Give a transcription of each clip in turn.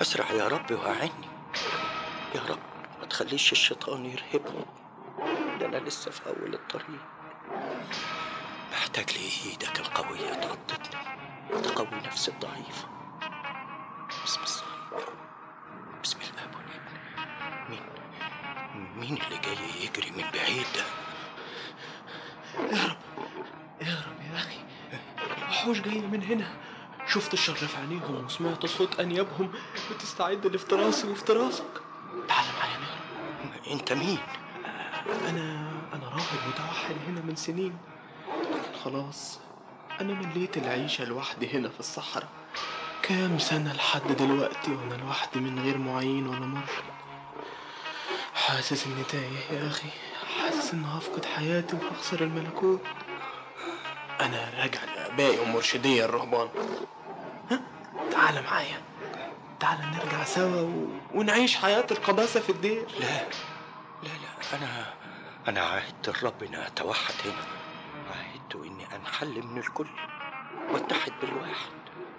اسرع يا رب واعني يا رب ما تخليش الشيطان يرهبهم ده انا لسه في اول الطريق محتاج لايدك القويه تغطتني وتقوي نفسي الضعيفه بسم الصليب بسم الاب والابن مين مين اللي جاي يجري من بعيد ده اهرب يا اخي الوحوش جايه من هنا شفت الشر في عينيهم وسمعت صوت انيابهم بتستعد لافتراسي وافتراسك تعال معايا نهرب انت مين انا انا راهب متوحد هنا من سنين لكن خلاص انا مليت العيشه لوحدي هنا في الصحراء كام سنه لحد دلوقتي وانا لوحدي من غير معين ولا مرشد حاسس اني تايه يا اخي حاسس اني هفقد حياتي وهخسر الملكوت انا راجع لابائي ومرشدي الرهبان ها تعال معايا تعال نرجع سوا و... ونعيش حياة القداسة في الدير لا لا لا انا انا عهدت الرب اني اتوحد هنا عهدت اني انحل من الكل واتحد بالواحد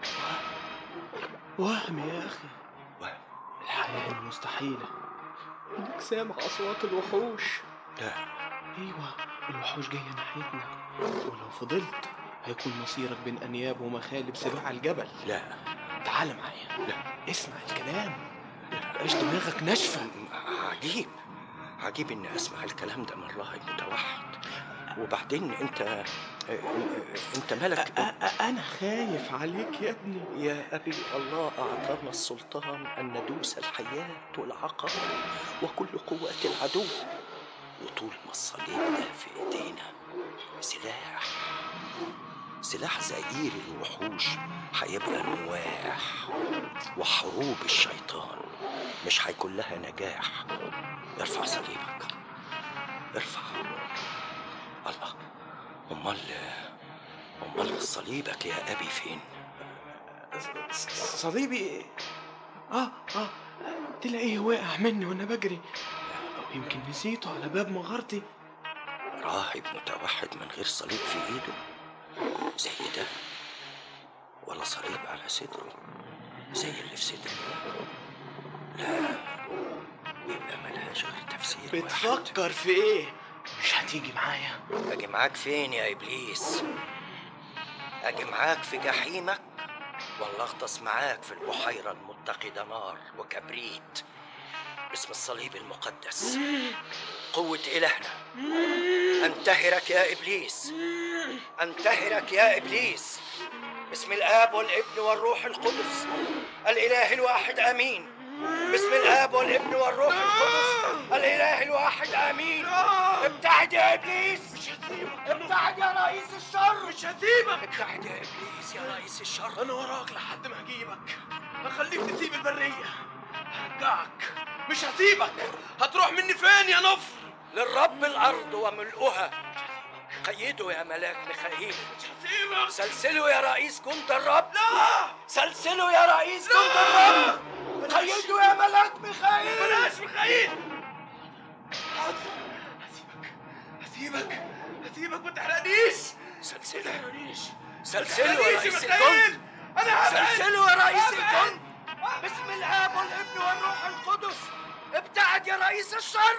وهم يا أخي وهم. الحياة المستحيلة إنك سامع أصوات الوحوش لا أيوة الوحوش جاية ناحيتنا ولو فضلت هيكون مصيرك بين أنياب ومخالب سباع الجبل لا تعال معايا لا اسمع الكلام مبقاش دماغك ناشفة عجيب عجيب اني اسمع الكلام ده من راهب متوحد وبعدين انت انت مالك أ- أ- أنا خايف عليك يا ابني يا أبي الله أعطانا السلطان أن ندوس الحياة والعقبة وكل قوات العدو وطول ما الصليب ده في إيدينا سلاح سلاح زئير الوحوش هيبقى نواح وحروب الشيطان مش هيكون لها نجاح ارفع صليبك ارفع الله امال امال صليبك يا ابي فين ص- ص- صليبي اه اه تلاقيه واقع مني وانا بجري او يمكن نسيته على باب مغارتي راهب متوحد من غير صليب في ايده زي ده ولا صليب على صدره زي اللي في صدري لا يبقى ملهاش غير تفسير واحد بتفكر في ايه مش هتيجي معايا اجي معاك فين يا ابليس اجي معاك في جحيمك ولا اغطس معاك في البحيره المتقده نار وكبريت باسم الصليب المقدس قوه الهنا انتهرك يا ابليس انتهرك يا ابليس باسم الاب والابن والروح القدس الاله الواحد امين باسم الاب والابن والروح القدس الاله الواحد امين ابتعد يا ابليس مش هسيبك ابتعد يا رئيس الشر مش هسيبك ابتعد يا ابليس يا رئيس الشر انا وراك لحد ما اجيبك هخليك تسيب البريه هرجعك مش هسيبك هتروح مني فين يا نفر للرب الارض وملؤها قيده يا ملاك ميخائيل مش هسيبك سلسله يا رئيس جند الرب لا سلسله يا رئيس جند الرب قيده يا ملاك ميخائيل بلاش ميخائيل حاضر هسيبك هسيبك هسيبك ما تحرقنيش ما سلسله تحرقنيش سلسله يا تحرقنيش رئيس ميخائيل الجند انا هبعد سلسله يا رئيس هبعد. الجند باسم الاب والابن والروح القدس ابتعد يا رئيس الشر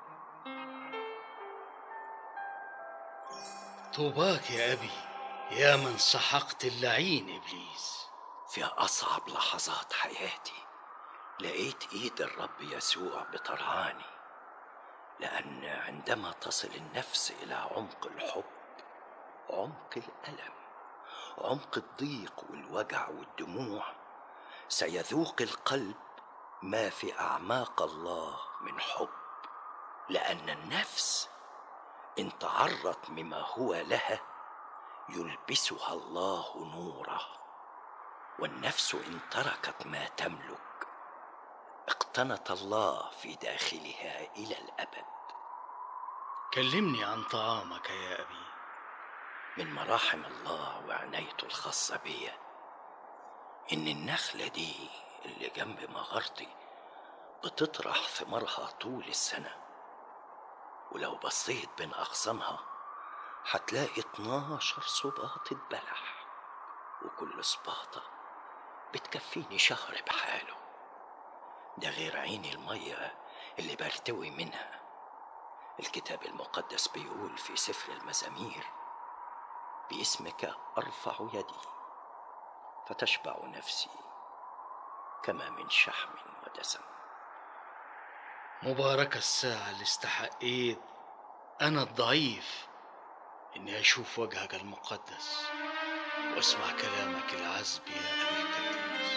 طوباك يا أبي يا من سحقت اللعين إبليس في أصعب لحظات حياتي لقيت إيد الرب يسوع بترعاني لأن عندما تصل النفس إلى عمق الحب عمق الألم عمق الضيق والوجع والدموع سيذوق القلب ما في أعماق الله من حب لأن النفس إن تعرت مما هو لها يلبسها الله نوره والنفس ان تركت ما تملك اقتنت الله في داخلها الى الابد كلمني عن طعامك يا أبي من مراحم الله وعنايته الخاصه بيا ان النخله دي اللي جنب مغارتي بتطرح ثمارها طول السنه ولو بصيت بين اغصانها هتلاقي 12 صباطة بلح وكل صباطة بتكفيني شهر بحاله ده غير عيني المية اللي برتوي منها الكتاب المقدس بيقول في سفر المزامير باسمك أرفع يدي فتشبع نفسي كما من شحم ودسم مباركة الساعة اللي استحقيت أنا الضعيف إني أشوف وجهك المقدس وأسمع كلامك العذب يا أبي القديس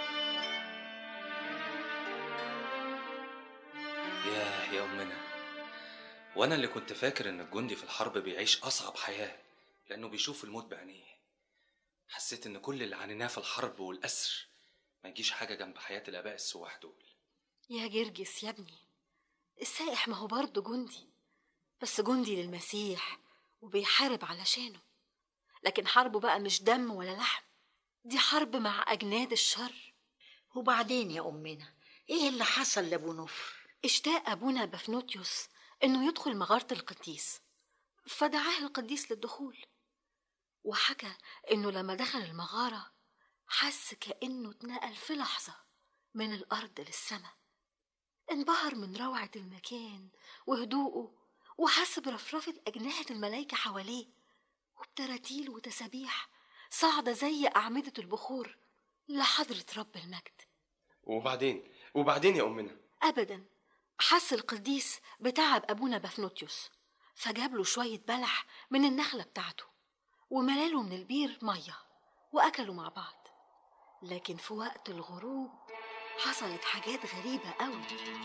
ياه يا أمنا وأنا اللي كنت فاكر إن الجندي في الحرب بيعيش أصعب حياة لأنه بيشوف الموت بعينيه حسيت إن كل اللي عانيناه في الحرب والأسر ما يجيش حاجة جنب حياة الآباء السواح دول يا جرجس يا ابني السائح ما هو برضه جندي بس جندي للمسيح وبيحارب علشانه لكن حربه بقى مش دم ولا لحم دي حرب مع أجناد الشر وبعدين يا أمنا إيه اللي حصل لأبو نفر؟ اشتاق أبونا بفنوتيوس إنه يدخل مغارة القديس فدعاه القديس للدخول وحكى إنه لما دخل المغارة حس كأنه اتنقل في لحظة من الأرض للسماء انبهر من روعة المكان وهدوءه وحس برفرفة أجنحة الملايكة حواليه وبتراتيل وتسابيح صاعدة زي أعمدة البخور لحضرة رب المجد وبعدين وبعدين يا أمنا أبدا حس القديس بتعب أبونا بفنوتيوس فجاب له شوية بلح من النخلة بتاعته وملاله من البير مية وأكلوا مع بعض لكن في وقت الغروب حصلت حاجات غريبة قوي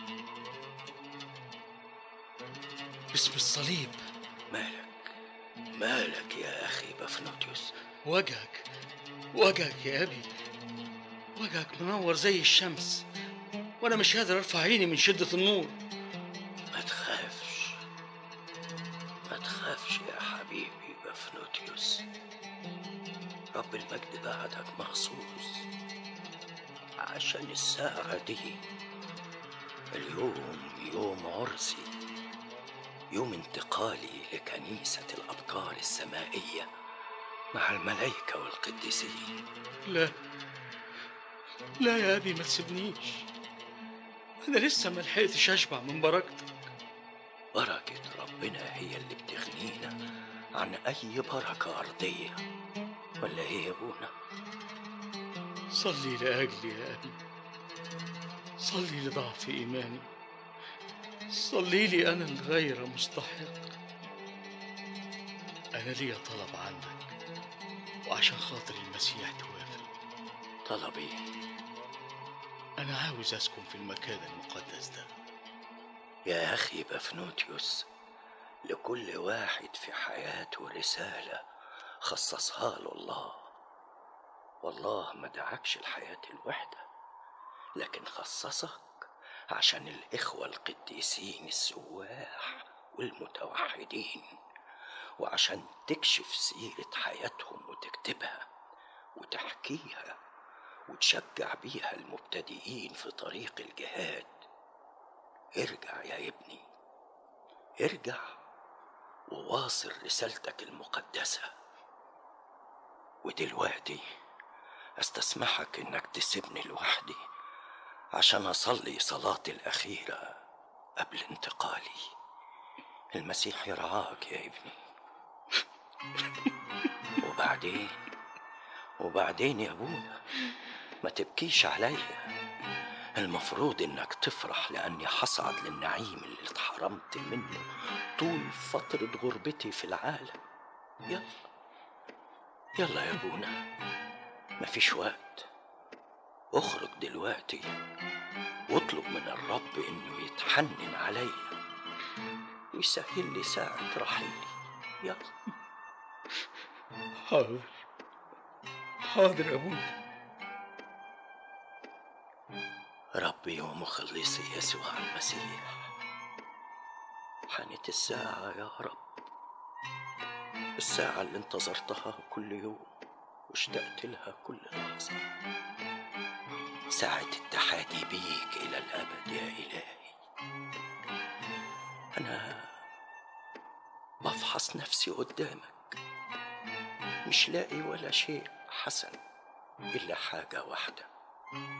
باسم الصليب مالك مالك يا أخي بفنوتيوس وجهك وجهك يا أبي وجهك منور زي الشمس وأنا مش قادر أرفع عيني من شدة النور ما تخافش ما تخافش يا حبيبي بفنوتيوس رب المجد بعدك مخصوص عشان الساعة دي اليوم يوم عرسي يوم انتقالي لكنيسة الأبكار السمائية مع الملائكة والقديسين لا لا يا أبي ما تسيبنيش أنا لسه ما لحقتش أشبع من بركتك بركة ربنا هي اللي بتغنينا عن أي بركة أرضية ولا إيه يا أبونا؟ صلي لأجلي يا أبي صلي لضعف إيماني صلي لي أنا الغير مستحق أنا لي طلب عنك وعشان خاطر المسيح توافق طلبي أنا عاوز أسكن في المكان المقدس ده يا أخي بفنوتيوس لكل واحد في حياته رسالة خصصها له الله والله ما دعكش الحياة الوحدة لكن خصصك عشان الإخوة القديسين السواح والمتوحدين وعشان تكشف سيرة حياتهم وتكتبها وتحكيها وتشجع بيها المبتدئين في طريق الجهاد ارجع يا ابني ارجع وواصل رسالتك المقدسة ودلوقتي استسمحك انك تسيبني لوحدي عشان اصلي صلاتي الاخيرة قبل انتقالي المسيح يرعاك يا ابني وبعدين وبعدين يا ابونا ما تبكيش عليا المفروض انك تفرح لاني حصعد للنعيم اللي اتحرمت منه طول فترة غربتي في العالم يلا يلا يا ابونا مفيش وقت اخرج دلوقتي واطلب من الرب انه يتحنن عليا ويسهل لي ساعة رحيلي يلا حاضر حاضر يا أبونا ربي ومخلصي يسوع المسيح حانت الساعة يا رب الساعة اللي انتظرتها كل يوم واشتقت لها كل لحظة ساعة التحادي بيك إلى الأبد يا إلهي أنا بفحص نفسي قدامك مش لاقي ولا شيء حسن إلا حاجة واحدة